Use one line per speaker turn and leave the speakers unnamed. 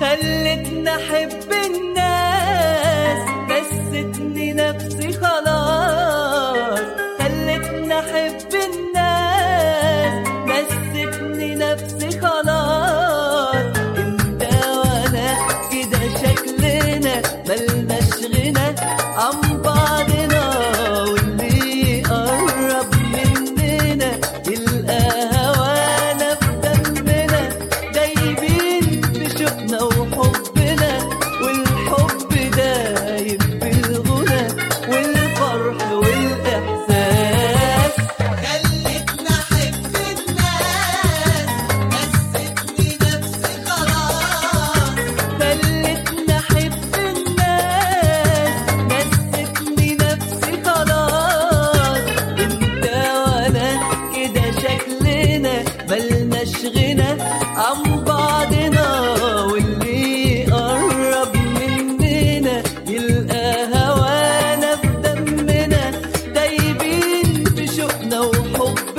خلتنا احب الناس نستني نفسي خلاص خلتنا احب الناس نستني نفسي خلاص انت وانا كده شكلنا ملناش غنى عن بعضنا واللي يقرب مننا يلقى هوانا في دمنا جايبين في شوقنا وحبنا والحب دايب بالغنى والفرح والاحساس
خلتنا احب الناس نستني نفسي خلاص
خلتنا احب الناس نستني نفسي خلاص انت وانا كده شكلنا ملناش غنى عن بعضنا واللي يقرب مننا يلقى هوانا في دمنا دايبين في شوقنا وحب